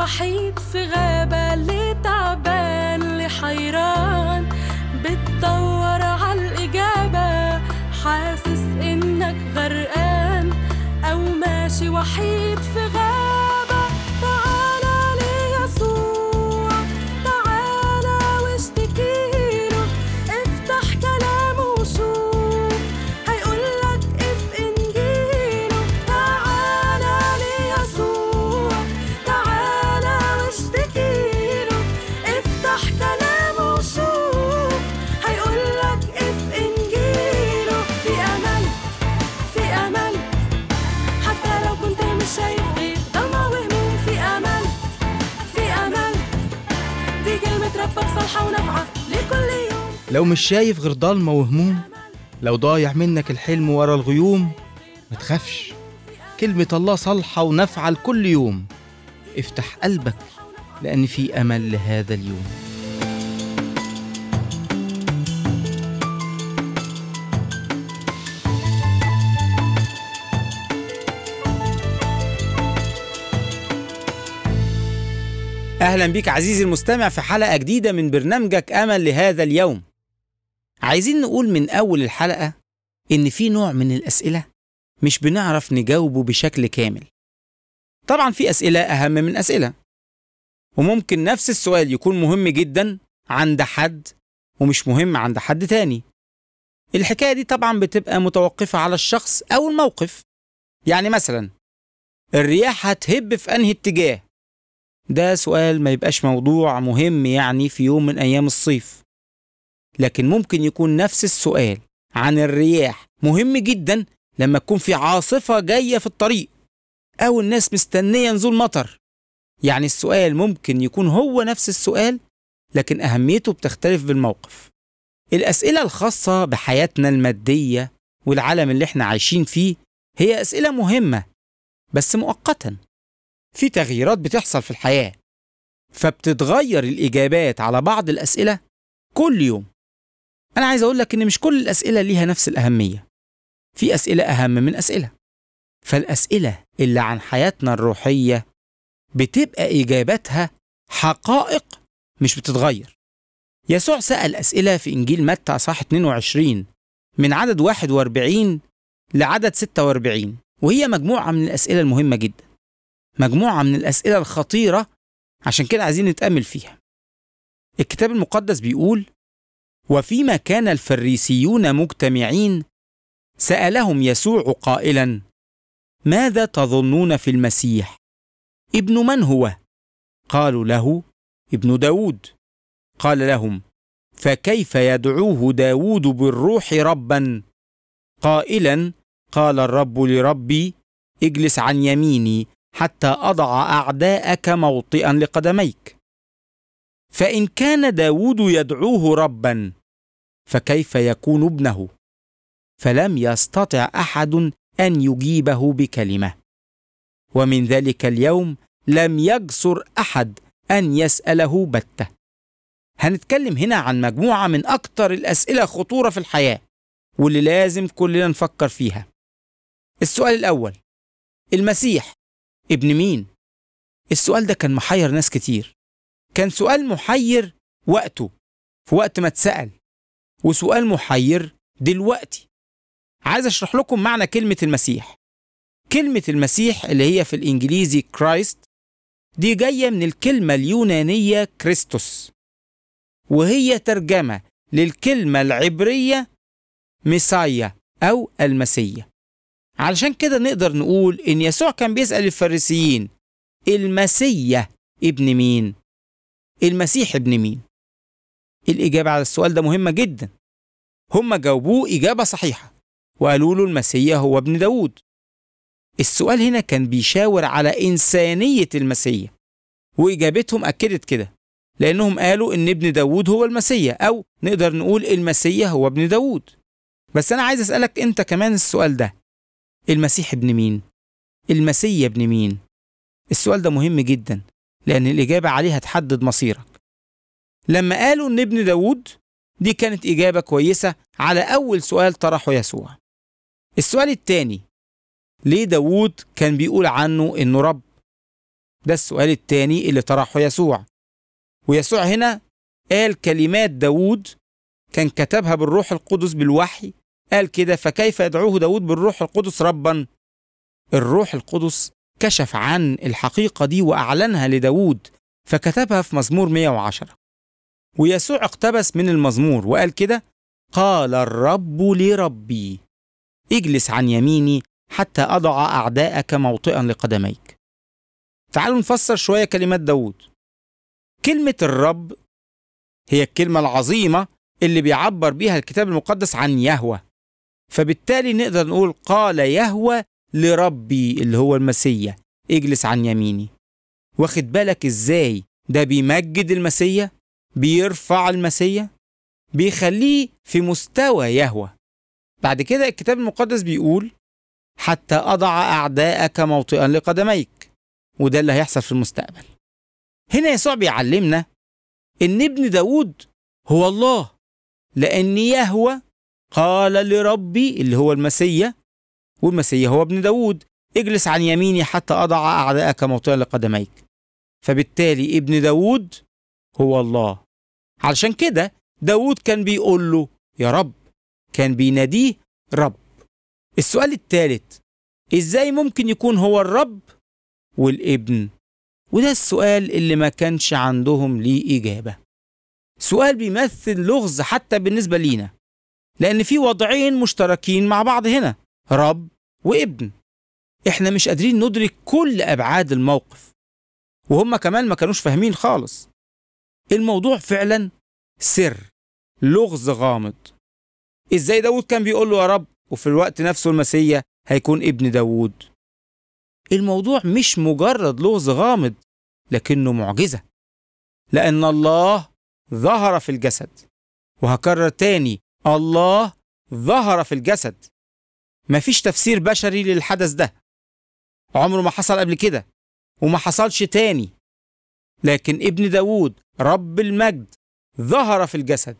وحيد في غابة ليه تعبان ليه حيران بتدور عالإجابة حاسس إنك غرقان أو ماشي وحيد في غابة تعالى ليسوع تعالى واشتكيله افتح كلامه وشوف هيقولك اف انجيله تعالى ليسوع تعالى واشتكيله افتح كلامه وشوف هيقولك اف انجيله في امل في امل حتى لو كنت مش شايف غير ضلمة وهموم في امل في امل دي كلمة ربك صالحة ونافعة لكل يوم لو مش شايف غير ضلمة وهموم لو ضايع منك الحلم ورا الغيوم ما تخافش كلمة الله صالحة ونافعة لكل يوم افتح قلبك لأن في أمل لهذا اليوم أهلا بيك عزيزي المستمع في حلقة جديدة من برنامجك أمل لهذا اليوم عايزين نقول من أول الحلقة إن في نوع من الأسئلة مش بنعرف نجاوبه بشكل كامل طبعا في أسئلة أهم من أسئلة وممكن نفس السؤال يكون مهم جدا عند حد ومش مهم عند حد تاني الحكاية دي طبعا بتبقى متوقفة على الشخص أو الموقف يعني مثلا الرياح هتهب في أنهي اتجاه ده سؤال ما يبقاش موضوع مهم يعني في يوم من أيام الصيف لكن ممكن يكون نفس السؤال عن الرياح مهم جدا لما تكون في عاصفة جاية في الطريق أو الناس مستنية نزول مطر يعني السؤال ممكن يكون هو نفس السؤال لكن أهميته بتختلف بالموقف الأسئلة الخاصة بحياتنا المادية والعالم اللي احنا عايشين فيه هي أسئلة مهمة بس مؤقتا في تغييرات بتحصل في الحياة فبتتغير الإجابات على بعض الأسئلة كل يوم أنا عايز أقول لك إن مش كل الأسئلة ليها نفس الأهمية في أسئلة أهم من أسئلة فالأسئلة اللي عن حياتنا الروحية بتبقى إجاباتها حقائق مش بتتغير يسوع سأل أسئلة في إنجيل متى أصحاح 22 من عدد 41 لعدد 46 وهي مجموعة من الأسئلة المهمة جدا مجموعة من الأسئلة الخطيرة عشان كده عايزين نتأمل فيها الكتاب المقدس بيقول وفيما كان الفريسيون مجتمعين سألهم يسوع قائلا ماذا تظنون في المسيح ابن من هو قالوا له ابن داود قال لهم فكيف يدعوه داود بالروح ربا قائلا قال الرب لربي اجلس عن يميني حتى أضع أعداءك موطئا لقدميك فإن كان داود يدعوه ربا فكيف يكون ابنه فلم يستطع أحد أن يجيبه بكلمة ومن ذلك اليوم لم يجسر أحد أن يسأله بتة هنتكلم هنا عن مجموعة من أكتر الأسئلة خطورة في الحياة واللي لازم كلنا نفكر فيها السؤال الأول المسيح ابن مين؟ السؤال ده كان محير ناس كتير كان سؤال محير وقته في وقت ما اتسأل وسؤال محير دلوقتي عايز اشرح لكم معنى كلمة المسيح كلمة المسيح اللي هي في الإنجليزي كرايست دي جاية من الكلمة اليونانية كريستوس وهي ترجمة للكلمة العبرية ميسايا أو المسيح علشان كده نقدر نقول إن يسوع كان بيسأل الفريسيين المسيح ابن مين؟ المسيح ابن مين؟ الإجابة على السؤال ده مهمة جدا هم جاوبوه إجابة صحيحة وقالوا له المسيح هو ابن داود السؤال هنا كان بيشاور على إنسانية المسيح وإجابتهم أكدت كده لأنهم قالوا إن ابن داود هو المسيح أو نقدر نقول المسيح هو ابن داود بس أنا عايز أسألك أنت كمان السؤال ده المسيح ابن مين؟ المسيح ابن مين؟ السؤال ده مهم جدا لأن الإجابة عليه هتحدد مصيرك لما قالوا إن ابن داود دي كانت إجابة كويسة على أول سؤال طرحه يسوع السؤال الثاني ليه داود كان بيقول عنه إنه رب؟ ده السؤال التاني اللي طرحه يسوع ويسوع هنا قال كلمات داوود كان كتبها بالروح القدس بالوحي قال كده فكيف يدعوه داود بالروح القدس ربا الروح القدس كشف عن الحقيقة دي وأعلنها لداود فكتبها في مزمور 110 ويسوع اقتبس من المزمور وقال كده قال الرب لربي اجلس عن يميني حتى أضع أعداءك موطئا لقدميك تعالوا نفسر شوية كلمات داود كلمة الرب هي الكلمة العظيمة اللي بيعبر بيها الكتاب المقدس عن يهوه فبالتالي نقدر نقول قال يهوه لربي اللي هو المسيا اجلس عن يميني واخد بالك ازاي ده بيمجد المسيا بيرفع المسيا بيخليه في مستوى يهوه بعد كده الكتاب المقدس بيقول حتى أضع أعداءك موطئا لقدميك وده اللي هيحصل في المستقبل هنا يسوع بيعلمنا إن ابن داود هو الله لأن يهوه قال لربي اللي هو المسيا والمسيا هو ابن داود اجلس عن يميني حتى أضع أعداءك موطئا لقدميك فبالتالي ابن داود هو الله علشان كده داود كان بيقول له يا رب كان بيناديه رب السؤال الثالث ازاي ممكن يكون هو الرب والابن وده السؤال اللي ما كانش عندهم ليه إجابة سؤال بيمثل لغز حتى بالنسبة لينا لأن في وضعين مشتركين مع بعض هنا رب وابن احنا مش قادرين ندرك كل أبعاد الموقف وهم كمان ما كانوش فاهمين خالص الموضوع فعلا سر لغز غامض ازاي داود كان بيقول له يا رب وفي الوقت نفسه المسيا هيكون ابن داود الموضوع مش مجرد لغز غامض لكنه معجزة لأن الله ظهر في الجسد وهكرر تاني الله ظهر في الجسد مفيش تفسير بشري للحدث ده عمره ما حصل قبل كده وما حصلش تاني لكن ابن داود رب المجد ظهر في الجسد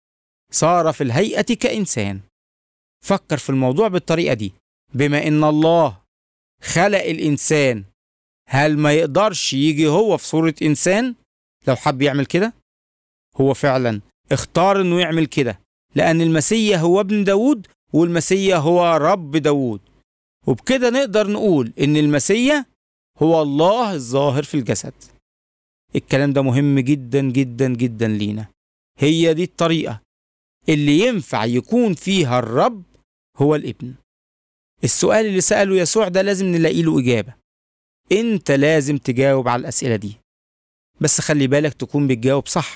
صار في الهيئة كإنسان فكر في الموضوع بالطريقة دي بما إن الله خلق الإنسان هل ما يقدرش يجي هو في صورة إنسان لو حب يعمل كده؟ هو فعلا اختار إنه يعمل كده لأن المسيا هو ابن داود والمسيا هو رب داود وبكده نقدر نقول إن المسيا هو الله الظاهر في الجسد الكلام ده مهم جدا جدا جدا لينا هي دي الطريقة اللي ينفع يكون فيها الرب هو الابن السؤال اللي سأله يسوع ده لازم نلاقي له إجابة أنت لازم تجاوب على الأسئلة دي بس خلي بالك تكون بتجاوب صح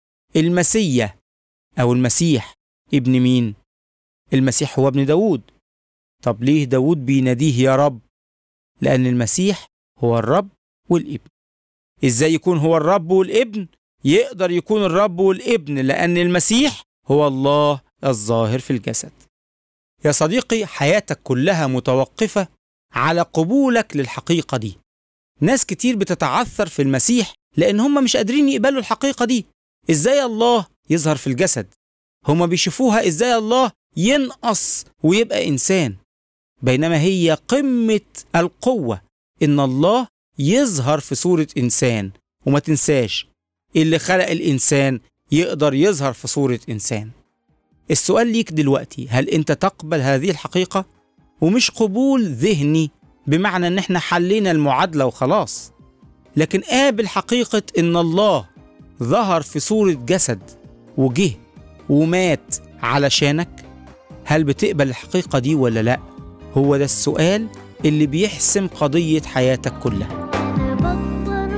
المسيا أو المسيح ابن مين؟ المسيح هو ابن داود طب ليه داود بيناديه يا رب؟ لأن المسيح هو الرب والابن إزاي يكون هو الرب والابن؟ يقدر يكون الرب والابن لأن المسيح هو الله الظاهر في الجسد يا صديقي حياتك كلها متوقفة على قبولك للحقيقة دي ناس كتير بتتعثر في المسيح لأن هم مش قادرين يقبلوا الحقيقة دي إزاي الله يظهر في الجسد هم بيشوفوها إزاي الله ينقص ويبقى إنسان بينما هي قمة القوة إن الله يظهر في صورة إنسان وما تنساش اللي خلق الإنسان يقدر يظهر في صورة إنسان السؤال ليك دلوقتي هل أنت تقبل هذه الحقيقة؟ ومش قبول ذهني بمعنى أن احنا حلينا المعادلة وخلاص لكن قابل حقيقة أن الله ظهر في صورة جسد وجه ومات علشانك هل بتقبل الحقيقة دي ولا لأ؟ هو ده السؤال اللي بيحسم قضية حياتك كلها أنا بكبر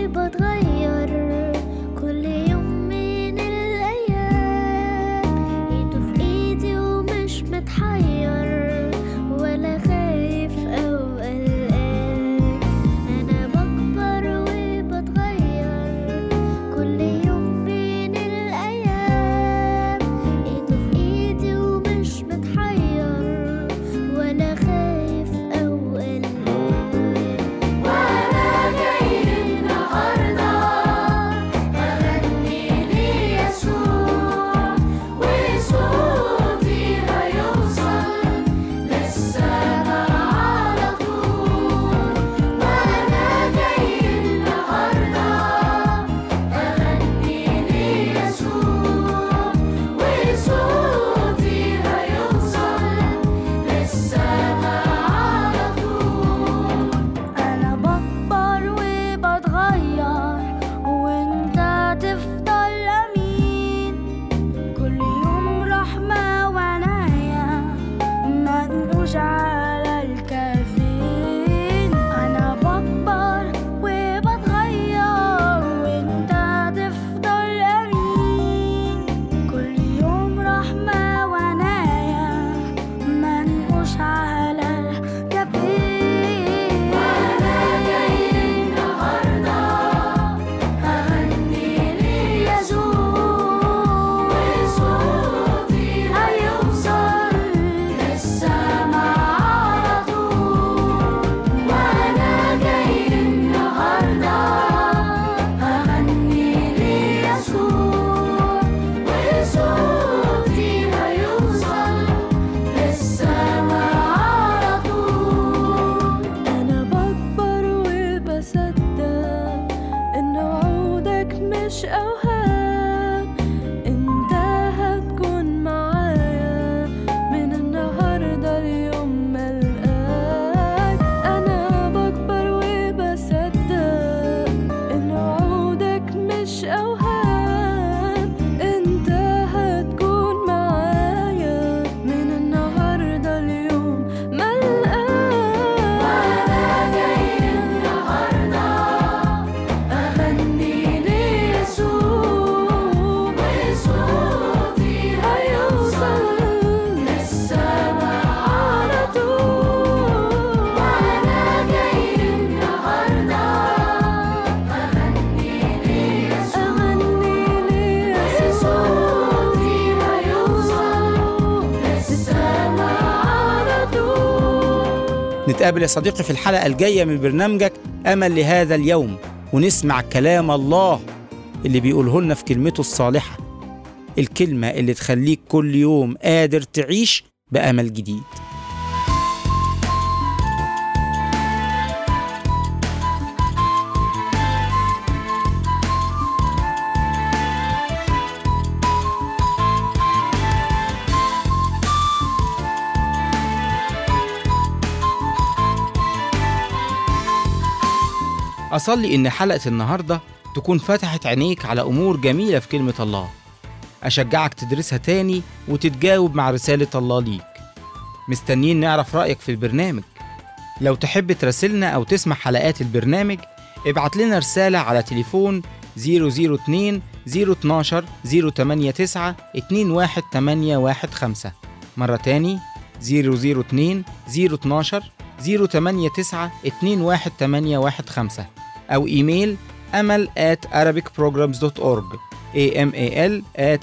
وبتغير كل يوم من الأيام إيده في إيدي ومش متحير ولا خايف أو قلقان أنا بكبر وبتغير كل يوم من الأيام إيده في إيدي ومش متحير ولا خايف أو قلقان وأنا جاي النهاردة أغني ليسوع وصوتي هيوصل نتقابل يا صديقي في الحلقة الجاية من برنامجك أمل لهذا اليوم ونسمع كلام الله اللي بيقوله لنا في كلمته الصالحة الكلمة اللي تخليك كل يوم قادر تعيش بأمل جديد أصلي إن حلقة النهاردة تكون فتحت عينيك على أمور جميلة في كلمة الله أشجعك تدرسها تاني وتتجاوب مع رسالة الله ليك مستنيين نعرف رأيك في البرنامج لو تحب تراسلنا أو تسمع حلقات البرنامج ابعت لنا رسالة على تليفون 002 012 089 21815 مرة تاني 002 012 089 21815 أو إيميل أمل at arabicprograms.org amal at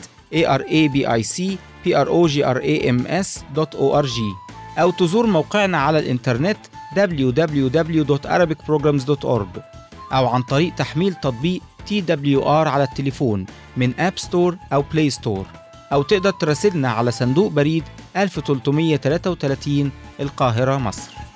arabicprograms.org أو تزور موقعنا على الإنترنت www.arabicprograms.org أو عن طريق تحميل تطبيق TWR على التليفون من أب ستور أو بلاي ستور أو تقدر تراسلنا على صندوق بريد 1333 القاهرة مصر